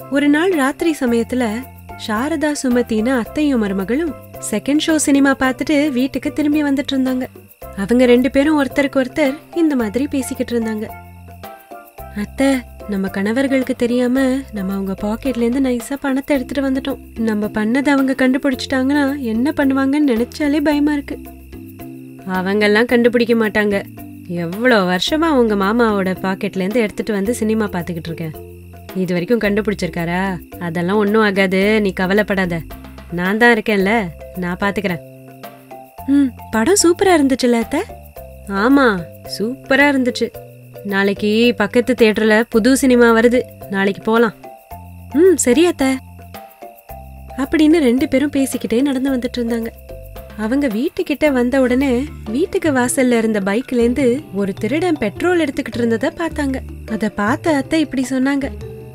ஒரு நாள் ராத்திரி சமயத்துல சாரதா சுமத்தின்னு அத்தையும் மருமகளும் செகண்ட் ஷோ சினிமா பார்த்துட்டு வீட்டுக்கு திரும்பி வந்துட்டு இருந்தாங்க அவங்க ரெண்டு பேரும் ஒருத்தருக்கு ஒருத்தர் இந்த மாதிரி பேசிக்கிட்டு இருந்தாங்க அத்தை நம்ம கணவர்களுக்கு தெரியாம நம்ம அவங்க பாக்கெட்ல இருந்து நைஸா பணத்தை எடுத்துட்டு வந்துட்டோம் நம்ம பண்ணதை அவங்க கண்டுபிடிச்சிட்டாங்கன்னா என்ன பண்ணுவாங்கன்னு நினைச்சாலே பயமா இருக்கு அவங்கெல்லாம் கண்டுபிடிக்க மாட்டாங்க எவ்வளோ வருஷமா உங்க மாமாவோட பாக்கெட்ல இருந்து எடுத்துட்டு வந்து சினிமா பார்த்துக்கிட்டு இருக்கேன் இது வரைக்கும் கண்டுபிடிச்சிருக்காரா அதெல்லாம் ஒன்றும் ஆகாது நீ கவலைப்படாத நான் தான் இருக்கேன்ல நான் பாத்துக்கிறேன் ம் படம் சூப்பரா இருந்துச்சுல்ல அத்தை ஆமா சூப்பரா இருந்துச்சு நாளைக்கு பக்கத்து தியேட்டர்ல புது சினிமா வருது நாளைக்கு போலாம் ம் சரி அத்தை அப்படின்னு ரெண்டு பேரும் பேசிக்கிட்டே நடந்து வந்துட்டு இருந்தாங்க அவங்க வீட்டுக்கிட்ட வந்த உடனே வீட்டுக்கு வாசல்ல இருந்த பைக்ல இருந்து ஒரு திருடன் பெட்ரோல் எடுத்துக்கிட்டு இருந்தத பார்த்தாங்க அத பார்த்த அத்தை இப்படி சொன்னாங்க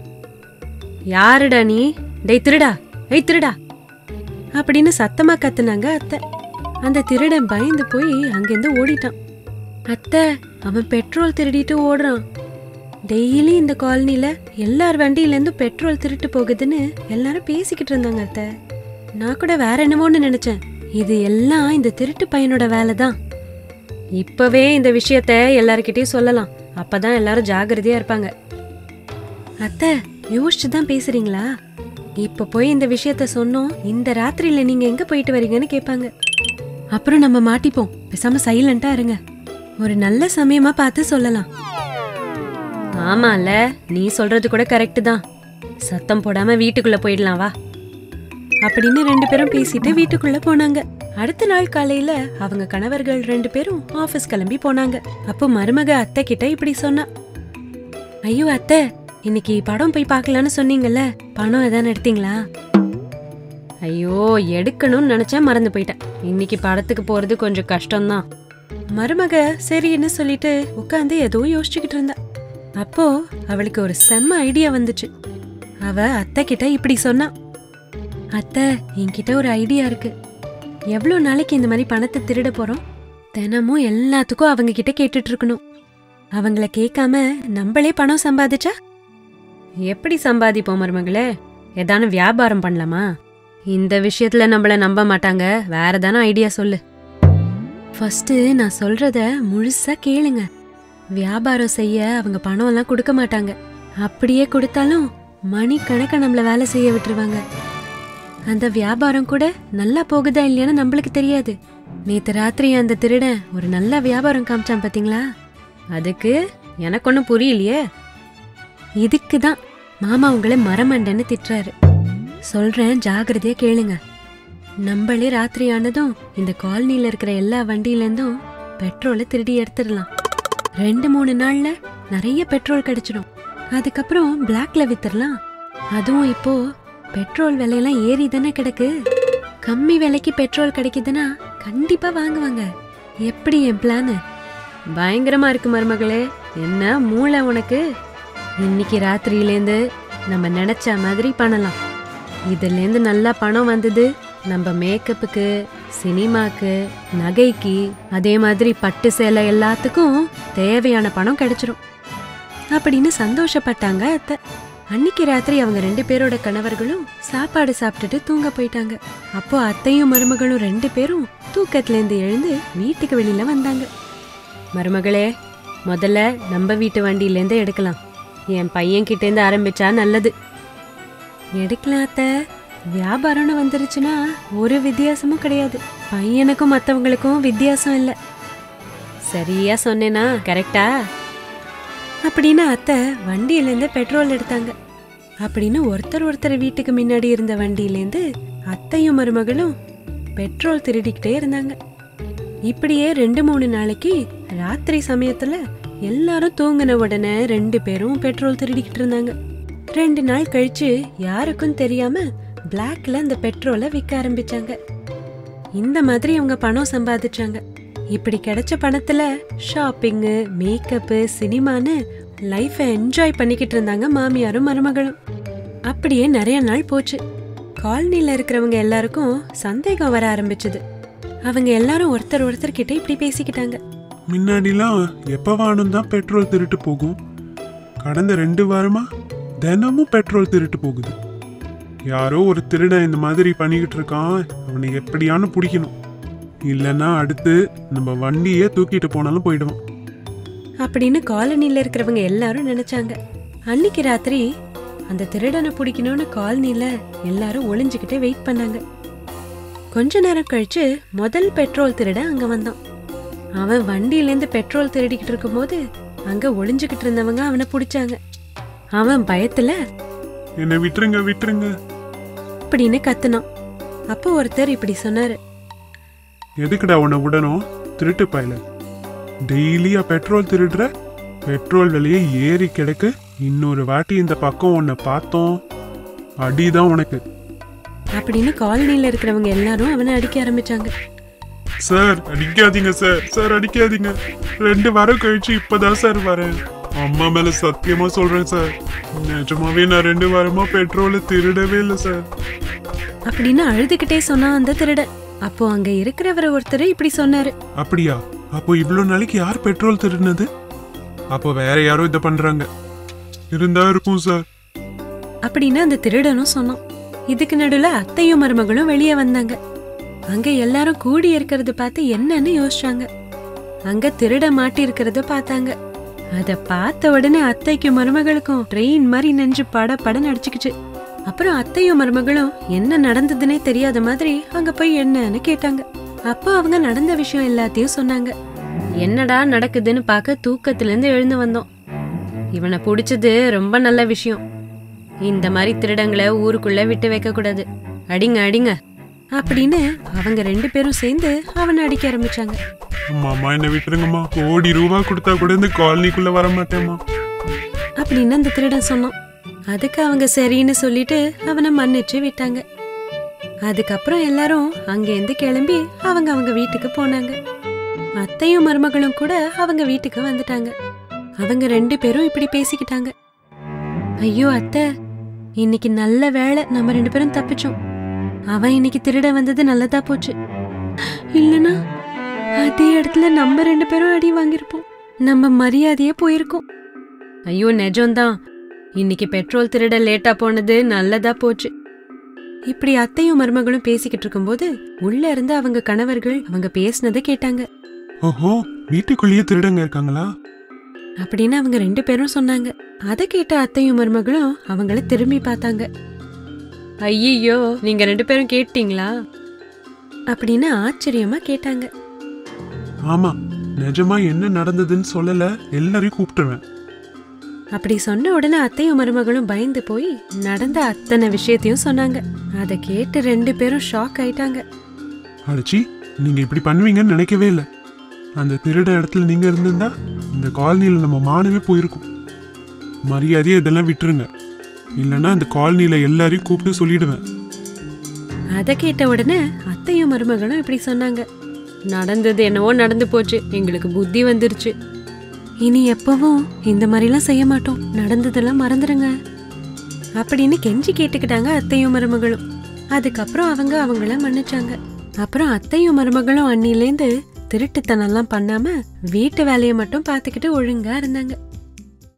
யாருடா நீ டேய் திருடா ஏய் திருடா அப்படின்னு சத்தமா கத்துனாங்க அத்தை அந்த திருடன் பயந்து போய் அங்கிருந்து ஓடிட்டான் அத்தை அவன் பெட்ரோல் திருடிட்டு ஓடுறான் டெய்லி இந்த காலனில எல்லார் வண்டியில இருந்து பெட்ரோல் திருட்டு போகுதுன்னு எல்லாரும் பேசிக்கிட்டு இருந்தாங்க அத்தை நான் கூட வேற என்னமோன்னு நினைச்சேன் இது எல்லாம் இந்த திருட்டு பையனோட வேலை தான் இப்பவே இந்த விஷயத்த எல்லார்கிட்டயும் சொல்லலாம் அப்பதான் எல்லாரும் ஜாகிரதையா இருப்பாங்க அத்தை யோசிச்சு தான் பேசுறீங்களா இப்ப போய் இந்த விஷயத்த சொன்னோம் இந்த ராத்திரியில நீங்க எங்க போயிட்டு வரீங்கன்னு கேட்பாங்க அப்புறம் நம்ம மாட்டிப்போம் பேசாம சைலண்டா இருங்க ஒரு நல்ல சமயமா பார்த்து சொல்லலாம் ஆமால நீ சொல்றது கூட கரெக்ட் தான் சத்தம் போடாம வீட்டுக்குள்ள போயிடலாம் வா அப்படின்னு ரெண்டு பேரும் பேசிட்டு வீட்டுக்குள்ள போனாங்க அடுத்த நாள் காலையில அவங்க கணவர்கள் ரெண்டு பேரும் ஆபீஸ் கிளம்பி போனாங்க அப்போ மருமக அத்தை கிட்ட இப்படி சொன்னா ஐயோ அத்தை இன்னைக்கு படம் போய் பார்க்கலான்னு சொன்னீங்கல்ல பணம் எதாவது எடுத்தீங்களா ஐயோ எடுக்கணும்னு நினைச்சேன் மறந்து போயிட்டேன் இன்னைக்கு படத்துக்கு போறது கொஞ்சம் கஷ்டம்தான் மருமக சரின்னு சொல்லிட்டு உட்காந்து ஏதோ யோசிச்சுக்கிட்டு இருந்தா அப்போ அவளுக்கு ஒரு செம்ம ஐடியா வந்துச்சு அவ அத்தை கிட்ட இப்படி சொன்னா அத்தை என்கிட்ட ஒரு ஐடியா இருக்கு எவ்வளோ நாளைக்கு இந்த மாதிரி பணத்தை திருட போறோம் தினமும் எல்லாத்துக்கும் அவங்க கிட்ட கேட்டுட்டு இருக்கணும் அவங்கள கேட்காம நம்மளே பணம் சம்பாதிச்சா எப்படி சம்பாதிப்போம் மருமகளே ஏதான வியாபாரம் பண்ணலாமா இந்த விஷயத்துல நம்மள நம்ப மாட்டாங்க வேற தானே ஐடியா சொல்லு ஃபர்ஸ்ட் நான் சொல்றத முழுசா கேளுங்க வியாபாரம் செய்ய அவங்க பணம் எல்லாம் கொடுக்க மாட்டாங்க அப்படியே கொடுத்தாலும் மணி கணக்க நம்மள வேலை செய்ய விட்டுருவாங்க அந்த வியாபாரம் கூட நல்லா போகுதா இல்லையான்னு நம்மளுக்கு தெரியாது நேத்து ராத்திரி அந்த திருடன் ஒரு நல்ல வியாபாரம் காமிச்சான் பாத்தீங்களா அதுக்கு எனக்கு ஒன்றும் புரியலையே இதுக்கு தான் மாமா உங்களை மரமண்டன்னு திட்டுறாரு சொல்றேன் ஜாகிரதையா கேளுங்க நம்மளே ராத்திரி ஆனதும் இந்த காலனில இருக்கிற எல்லா வண்டியில பெட்ரோலை திருடி எடுத்துடலாம் ரெண்டு மூணு நாள்ல நிறைய பெட்ரோல் கிடைச்சிடும் அதுக்கப்புறம் பிளாக்ல வித்துடலாம் அதுவும் இப்போ பெட்ரோல் விலையெல்லாம் ஏறி தானே கிடக்கு கம்மி விலைக்கு பெட்ரோல் கிடைக்குதுன்னா கண்டிப்பா வாங்குவாங்க எப்படி என் பிளானு பயங்கரமா இருக்கு மருமகளே என்ன மூளை உனக்கு இன்னைக்கு ராத்திரியிலேருந்து நம்ம நினைச்ச மாதிரி பண்ணலாம் இதுலேருந்து நல்லா பணம் வந்தது நம்ம மேக்கப்புக்கு சினிமாக்கு நகைக்கு அதே மாதிரி பட்டு சேலை எல்லாத்துக்கும் தேவையான பணம் கிடைச்சிரும் அப்படின்னு சந்தோஷப்பட்டாங்க அத்தை அன்னைக்கு ராத்திரி அவங்க ரெண்டு பேரோட கணவர்களும் சாப்பாடு சாப்பிட்டுட்டு தூங்க போயிட்டாங்க அப்போ அத்தையும் மருமகளும் ரெண்டு பேரும் தூக்கத்துல இருந்து எழுந்து வீட்டுக்கு வெளியில வந்தாங்க மருமகளே முதல்ல நம்ம வீட்டு வண்டியிலேருந்து எடுக்கலாம் என் பையன் கிட்ட இருந்து ஆரம்பிச்சா நல்லது எடுக்கலாம் அத்தை வியாபாரம்னு வந்துருச்சுன்னா ஒரு வித்தியாசமும் கிடையாது பையனுக்கும் மற்றவங்களுக்கும் வித்தியாசம் இல்லை சரியா சொன்னேனா கரெக்டா அப்படின்னு அத்தை வண்டியிலேருந்து பெட்ரோல் எடுத்தாங்க அப்படின்னு ஒருத்தர் ஒருத்தர் வீட்டுக்கு முன்னாடி இருந்த வண்டியிலேருந்து அத்தையும் மருமகளும் பெட்ரோல் திருடிக்கிட்டே இருந்தாங்க இப்படியே ரெண்டு மூணு நாளைக்கு ராத்திரி சமயத்துல எல்லாரும் தூங்கின உடனே ரெண்டு பேரும் பெட்ரோல் திருடிக்கிட்டு இருந்தாங்க ரெண்டு நாள் கழிச்சு யாருக்கும் தெரியாம பிளாக்ல அந்த பெட்ரோலை விற்க ஆரம்பிச்சாங்க இந்த மாதிரி அவங்க பணம் சம்பாதிச்சாங்க இப்படி கிடைச்ச பணத்துல ஷாப்பிங்கு மேக்கப்பு சினிமான்னு லைஃபை என்ஜாய் பண்ணிக்கிட்டு இருந்தாங்க மாமியாரும் மருமகளும் அப்படியே நிறைய நாள் போச்சு காலனில இருக்கிறவங்க எல்லாருக்கும் சந்தேகம் வர ஆரம்பிச்சது அவங்க எல்லாரும் ஒருத்தர் ஒருத்தர் கிட்ட இப்படி பேசிக்கிட்டாங்க முன்னாடிலாம் எப்ப வானும் தான் பெட்ரோல் திருட்டு போகும் கடந்த ரெண்டு வாரமா தினமும் பெட்ரோல் திருட்டு போகுது யாரோ ஒரு திருடன் இந்த மாதிரி பண்ணிக்கிட்டு இருக்கான் அவனை எப்படியானு பிடிக்கணும் இல்லைன்னா அடுத்து நம்ம வண்டியே தூக்கிட்டு போனாலும் போயிடுவான் அப்படின்னு காலனில இருக்கிறவங்க எல்லாரும் நினைச்சாங்க அன்னைக்கு ராத்திரி அந்த திருடனை பிடிக்கணும்னு காலனில எல்லாரும் ஒளிஞ்சுக்கிட்டே வெயிட் பண்ணாங்க கொஞ்ச நேரம் கழிச்சு முதல் பெட்ரோல் திருடன் அங்க வந்தான் அவன் வண்டியிலேருந்து பெட்ரோல் திருடிக்கிட்டு இருக்கும்போது அங்க ஒளிஞ்சுக்கிட்டு இருந்தவங்க அவனை பிடிச்சாங்க அவன் பயத்துல என்னை விட்டுருங்க விட்டுருங்க அப்படின்னு கத்துனான் அப்போ ஒருத்தர் இப்படி சொன்னாரு எதுக்குடா உன்னை விடணும் திருட்டு பயல டெய்லியா பெட்ரோல் திருடுற பெட்ரோல் விலையே ஏறி கிடக்கு இன்னொரு வாட்டி இந்த பக்கம் உன்னை பார்த்தோம் அடிதான் உனக்கு அப்படின்னு காலனில இருக்கிறவங்க எல்லாரும் அவனை அடிக்க ஆரம்பிச்சாங்க சார் அடிக்காதீங்க சார் சார் அடிக்காதீங்க ரெண்டு வாரம் கழிச்சு இப்பதான் சார் வரேன் அம்மா மேல சத்தியமா சொல்றேன் சார் நிஜமாவே நான் ரெண்டு வாரமா பெட்ரோலை திருடவே இல்லை சார் அப்படின்னு அழுதுகிட்டே சொன்னான் அந்த திருடன் அப்போ அங்க இருக்கிறவர் ஒருத்தர் இப்படி சொன்னாரு அப்படியா அப்போ இவ்வளோ நாளைக்கு யார் பெட்ரோல் திருடினது அப்போ வேற யாரோ இதை பண்றாங்க இருந்தா இருக்கும் சார் அப்படின்னு அந்த திருடனும் சொன்னான் இதுக்கு நடுவுல அத்தையும் மருமகளும் வெளியே வந்தாங்க அங்க எல்லாரும் கூடி இருக்கிறத பார்த்து என்னன்னு யோசிச்சாங்க அங்க திருட மாட்டி இருக்கிறத பார்த்தாங்க அத பார்த்த உடனே அத்தைக்கும் மருமகளுக்கும் ட்ரெயின் மாதிரி நெஞ்சு பட பட நடிச்சுக்கிச்சு அப்புறம் அத்தையும் மருமகளும் என்ன நடந்ததுன்னே தெரியாத மாதிரி அங்க போய் என்னன்னு கேட்டாங்க அப்போ அவங்க நடந்த விஷயம் எல்லாத்தையும் சொன்னாங்க என்னடா நடக்குதுன்னு பார்க்க தூக்கத்துல இருந்து எழுந்து வந்தோம் இவனை பிடிச்சது ரொம்ப நல்ல விஷயம் இந்த மாதிரி திருடங்களை ஊருக்குள்ள விட்டு வைக்க கூடாது அடிங்க அடிங்க அப்படின்னு அவங்க ரெண்டு பேரும் சேர்ந்து அவனை அடிக்க ஆரம்பிச்சாங்க அம்மா அம்மா என்னை விட்டுருங்கம்மா கோடி ரூபா கொடுத்தா கூட இந்த காலனிக்குள்ள வர மாட்டேம்மா அப்படின்னு அந்த திருடன் சொன்னான் அதுக்கு அவங்க சரின்னு சொல்லிட்டு அவனை மன்னிச்சு விட்டாங்க அதுக்கப்புறம் எல்லாரும் அங்கேருந்து கிளம்பி அவங்க அவங்க வீட்டுக்கு போனாங்க அத்தையும் மருமகளும் கூட அவங்க வீட்டுக்கு வந்துட்டாங்க அவங்க ரெண்டு பேரும் இப்படி பேசிக்கிட்டாங்க ஐயோ அத்தை இன்னைக்கு நல்ல வேளை நம்ம ரெண்டு பேரும் தப்பிச்சோம் அவன் இன்னைக்கு திருட வந்தது நல்லதா போச்சு இல்லனா அதே இடத்துல நம்ம ரெண்டு பேரும் அடி வாங்கியிருப்போம் நம்ம மரியாதையே போயிருக்கோம் ஐயோ நிஜம்தான் இன்னைக்கு பெட்ரோல் திருட லேட்டா போனது நல்லதா போச்சு இப்படி அத்தையும் மருமகளும் பேசிக்கிட்டு இருக்கும்போது உள்ள இருந்து அவங்க கணவர்கள் அவங்க பேசினதை கேட்டாங்க ஓஹோ வீட்டுக்குள்ளேயே திருடங்க இருக்காங்களா அப்படின்னு அவங்க ரெண்டு பேரும் சொன்னாங்க அதை கேட்ட அத்தையும் மருமகளும் அவங்கள திரும்பி பார்த்தாங்க ஐயோ நீங்க ரெண்டு பேரும் கேட்டீங்களா அப்படின்னு ஆச்சரியமா கேட்டாங்க ஆமா நிஜமா என்ன நடந்ததுன்னு சொல்லல எல்லாரையும் கூப்பிட்டுருவேன் அப்படி சொன்ன உடனே அத்தையும் மருமகளும் பயந்து போய் நடந்த அத்தனை விஷயத்தையும் சொன்னாங்க அதை கேட்டு ரெண்டு பேரும் ஷாக் ஆயிட்டாங்க அடிச்சி நீங்க இப்படி பண்ணுவீங்கன்னு நினைக்கவே இல்லை அந்த திருட இடத்துல நீங்க இருந்திருந்தா இந்த காலனியில நம்ம மானவே போயிருக்கும் மரியாதையை இதெல்லாம் விட்டுருங்க இல்லைன்னா இந்த காலனியில எல்லாரையும் கூப்பிட்டு சொல்லிடுவேன் அதை கேட்ட உடனே அத்தையும் மருமகளும் இப்படி சொன்னாங்க நடந்தது என்னவோ நடந்து போச்சு எங்களுக்கு புத்தி வந்துருச்சு இனி எப்பவும் இந்த மாதிரிலாம் செய்ய மாட்டோம் நடந்ததெல்லாம் மறந்துடுங்க அப்படின்னு கெஞ்சி கேட்டுக்கிட்டாங்க அத்தையும் மருமகளும் அதுக்கப்புறம் அவங்க அவங்கள மன்னிச்சாங்க அப்புறம் அத்தையும் மருமகளும் அன்னிலேந்து திருட்டுத்தனம்லாம் பண்ணாம வீட்டு வேலையை மட்டும் பார்த்துக்கிட்டு ஒழுங்கா இருந்தாங்க